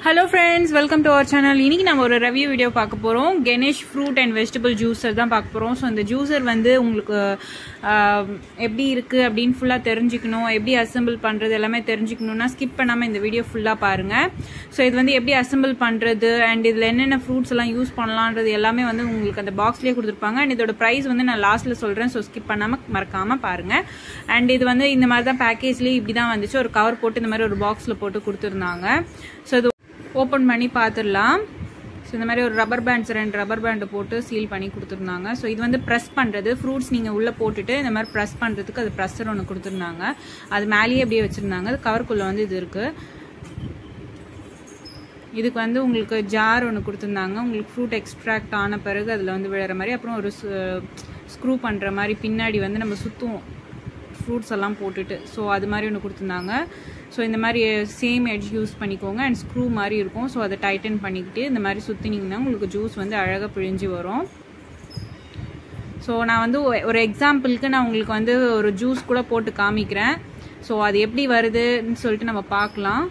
hello friends welcome to our channel இன்னைக்கு நம்ம ஒரு ரிவ்யூ வீடியோ பார்க்க போகிறோம் Ganesh fruit and vegetable juicer தான் பார்க்க போகிறோம் ஸோ இந்த ஜூஸர் வந்து உங்களுக்கு ஆஹ், எப்படி இருக்குது அப்படின்னு ஃபுல்லாக தெரிஞ்சுக்கணும் எப்படி அசெம்பிள் பண்ணுறது எல்லாமே தெரிஞ்சுக்கணும்னா ஸ்கிப் பண்ணாமல் இந்த வீடியோ ஃபுல்லாக பாருங்கள் ஸோ இது வந்து எப்படி அசெம்பிள் பண்ணுறது அண்ட் இதில் என்னென்ன ஃப்ரூட்ஸ் எல்லாம் யூஸ் பண்ணலான்றது எல்லாமே வந்து உங்களுக்கு அந்த பாக்ஸ்லேயே கொடுத்துருப்பாங்க அண்ட் இதோட ப்ரைஸ் வந்து நான் லாஸ்ட்டில் சொல்கிறேன் ஸோ ஸ்கிப் பண்ணாமல் மறக்காமல் பாருங்கள் அண்ட் இது வந்து இந்த மாதிரி தான் பேக்கேஜ்லேயே இப்படி தான் வந்துச்சு ஒரு கவர் போட்டு இந்த மாதிரி ஒரு பாக்ஸில் போட்டு கொடுத்துருந்தாங்க ஸோ இது ஓப்பன் பண்ணி பார்த்துடலாம் ஸோ இந்த மாதிரி ஒரு ரப்பர் பேண்ட்ஸ் ரெண்டு ரப்பர் பேண்டை போட்டு சீல் பண்ணி கொடுத்துருந்தாங்க ஸோ இது வந்து ப்ரெஸ் பண்ணுறது ஃப்ரூட்ஸ் நீங்கள் உள்ளே போட்டுட்டு இந்த மாதிரி ப்ரெஸ் பண்ணுறதுக்கு அது ப்ரெஸ்ஸர் ஒன்று கொடுத்துருந்தாங்க அது மேலேயே அப்படியே வச்சுருந்தாங்க அது கவருக்குள்ளே வந்து இது இருக்குது இதுக்கு வந்து உங்களுக்கு ஜார் ஒன்று கொடுத்துருந்தாங்க உங்களுக்கு ஃப்ரூட் எக்ஸ்ட்ராக்ட் ஆன பிறகு அதில் வந்து விழுற மாதிரி அப்புறம் ஒரு ஸ்க்ரூ பண்ணுற மாதிரி பின்னாடி வந்து நம்ம சுற்றுவோம் ஃப்ரூட்ஸ் எல்லாம் போட்டுட்டு ஸோ அது மாதிரி ஒன்று கொடுத்துருந்தாங்க ஸோ இந்த மாதிரி சேம் எட்ஜ் யூஸ் பண்ணிக்கோங்க அண்ட் ஸ்க்ரூ மாதிரி இருக்கும் ஸோ அதை டைட்டன் பண்ணிக்கிட்டு இந்த மாதிரி சுற்றினீங்கன்னா உங்களுக்கு ஜூஸ் வந்து அழகாக பிழிஞ்சு வரும் ஸோ நான் வந்து ஒ- ஒரு எக்ஸாம்பிளுக்கு நான் உங்களுக்கு வந்து ஒரு ஜூஸ் கூட போட்டு காமிக்கிறேன் ஸோ அது எப்படி வருதுன்னு சொல்லிட்டு நம்ம பார்க்கலாம்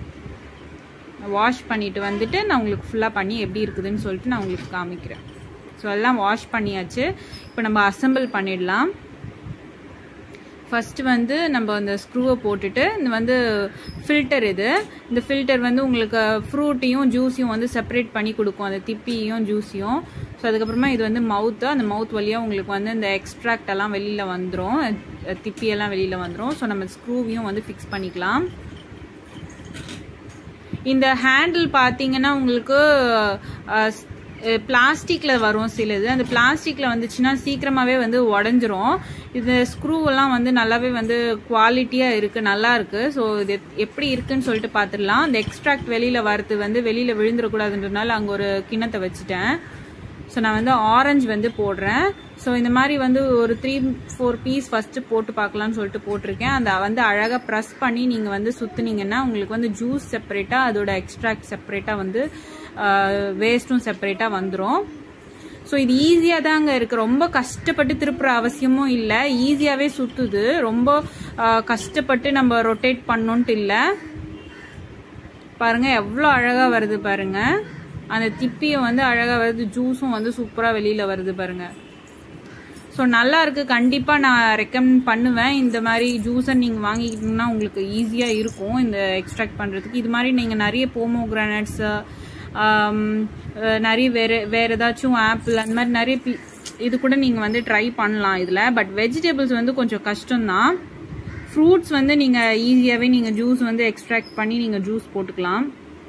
வாஷ் பண்ணிட்டு வந்துட்டு நான் உங்களுக்கு ஃபுல்லாக பண்ணி எப்படி இருக்குதுன்னு சொல்லிட்டு நான் உங்களுக்கு காமிக்கிறேன் ஸோ எல்லாம் வாஷ் பண்ணியாச்சு இப்போ நம்ம அசெம்பிள் பண்ணிடலாம் ஃபர்ஸ்ட் வந்து நம்ம அந்த ஸ்க்ரூவை போட்டுட்டு இந்த வந்து ஃபில்டர் இது இந்த ஃபில்டர் வந்து உங்களுக்கு ஃப்ரூட்டையும் ஜூஸையும் வந்து செப்பரேட் பண்ணி கொடுக்கும் அந்த திப்பியும் ஜூஸையும் ஸோ அதுக்கப்புறமா இது வந்து மவுத்து அந்த மவுத் வழியாக உங்களுக்கு வந்து இந்த எக்ஸ்ட்ராக்ட் எல்லாம் வெளியில் வந்துடும் திப்பியெல்லாம் வெளியில் வந்துடும் ஸோ நம்ம ஸ்க்ரூவையும் வந்து ஃபிக்ஸ் பண்ணிக்கலாம் இந்த ஹேண்டில் பார்த்தீங்கன்னா உங்களுக்கு பிளாஸ்டிக்ல வரும் சிலது அந்த பிளாஸ்டிக்ல வந்துச்சுன்னா சீக்கிரமாவே வந்து உடஞ்சிரும் இது ஸ்க்ரூ எல்லாம் வந்து நல்லாவே வந்து குவாலிட்டியா இருக்கு நல்லா இருக்கு ஸோ இது எப்படி இருக்குன்னு சொல்லிட்டு பார்த்துடலாம் அந்த எக்ஸ்ட்ராக்ட் வெளியில வரது வந்து வெளியில விழுந்துடக்கூடாதுன்றதுனால அங்க ஒரு கிண்ணத்தை வச்சுட்டேன் ஸோ நான் வந்து ஆரஞ்சு வந்து போடுறேன் ஸோ இந்த மாதிரி வந்து ஒரு த்ரீ ஃபோர் பீஸ் ஃபர்ஸ்ட் போட்டு பார்க்கலாம்னு சொல்லிட்டு போட்டிருக்கேன் அந்த வந்து அழகாக ப்ரெஸ் பண்ணி நீங்கள் வந்து சுற்றுனீங்கன்னா உங்களுக்கு வந்து ஜூஸ் செப்பரேட்டாக அதோட எக்ஸ்ட்ராக்ட் செப்பரேட்டாக வந்து வேஸ்ட்டும் செப்பரேட்டாக வந்துடும் ஸோ இது ஈஸியாக தாங்க இருக்கு ரொம்ப கஷ்டப்பட்டு திருப்புற அவசியமும் இல்லை ஈஸியாகவே சுற்றுது ரொம்ப ஆஹ், கஷ்டப்பட்டு நம்ம ரொட்டேட் பண்ணணுன்ட்டு இல்லை பாருங்க எவ்வளோ அழகா வருது பாருங்க அந்த திப்பியும் வந்து அழகா வருது ஜூஸும் வந்து சூப்பரா வெளியில வருது பாருங்க ஸோ நல்லா இருக்கு கண்டிப்பா நான் ரெக்கமெண்ட் பண்ணுவேன் இந்த மாதிரி ஜூஸை நீங்க வாங்கிக்கிட்டீங்கன்னா உங்களுக்கு ஈஸியா இருக்கும் இந்த எக்ஸ்ட்ராக்ட் பண்றதுக்கு இது மாதிரி நீங்க நிறைய போமோ கிரானட்ஸ் நிறைய வேற வேற ஏதாச்சும் ஆப்பிள் அந்த மாதிரி நிறைய பி- இது கூட நீங்க வந்து ட்ரை பண்ணலாம் இதுல பட் வெஜிடபிள்ஸ் வந்து கொஞ்சம் கஷ்டம்தான் ஃப்ரூட்ஸ் வந்து நீங்கள் ஈஸியாகவே நீங்கள் ஜூஸ் வந்து எக்ஸ்ட்ராக்ட் பண்ணி நீங்கள் ஜூஸ் போட்டுக்கலாம்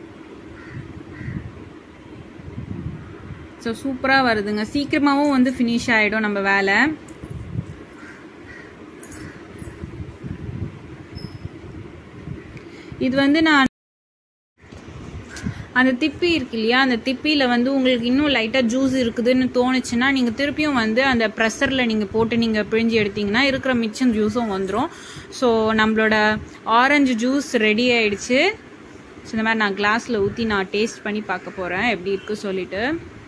ஸோ சூப்பராக வருதுங்க சீக்கிரமாகவும் வந்து ஃபினிஷ் ஆகிடும் நம்ம வேலை இது வந்து நான் அந்த திப்பி இருக்கு இல்லையா அந்த திப்பியில் வந்து உங்களுக்கு இன்னும் லைட்டாக ஜூஸ் இருக்குதுன்னு தோணுச்சுன்னா நீங்கள் திருப்பியும் வந்து அந்த ப்ரெஷரில் நீங்கள் போட்டு நீங்கள் பிழிஞ்சு எடுத்தீங்கன்னா இருக்கிற மிச்சம் ஜூஸும் வந்துடும் ஸோ நம்மளோட ஆரஞ்சு ஜூஸ் ரெடி ஆயிடுச்சு ஸோ இந்த மாதிரி நான் கிளாஸில் ஊற்றி நான் டேஸ்ட் பண்ணி பார்க்க போகிறேன் எப்படி இருக்கு சொல்லிட்டு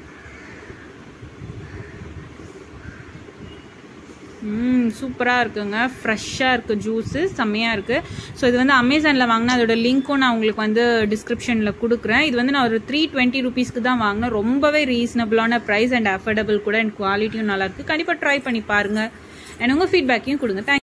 ம் சூப்பராக இருக்குங்க ஃப்ரெஷ்ஷாக இருக்குது ஜூஸு செம்மையாக இருக்குது ஸோ இது வந்து அமேசானில் வாங்கினா அதோட லிங்க்கும் நான் உங்களுக்கு வந்து டிஸ்கிரிப்ஷனில் கொடுக்குறேன் இது வந்து நான் ஒரு த்ரீ டுவெண்ட்டி ருபீஸ்க்கு தான் வாங்கினேன் ரொம்பவே ரீசனபிளான ப்ரைஸ் அண்ட் அஃபோர்டபுள் கூட அண்ட் குவாலிட்டியும் நல்லா இருக்குது கண்டிப்பாக ட்ரை பண்ணி பாருங்கள் அண்ட் உங்கள் ஃபீட்பேக்கையும் கொடுங்க தேங்க்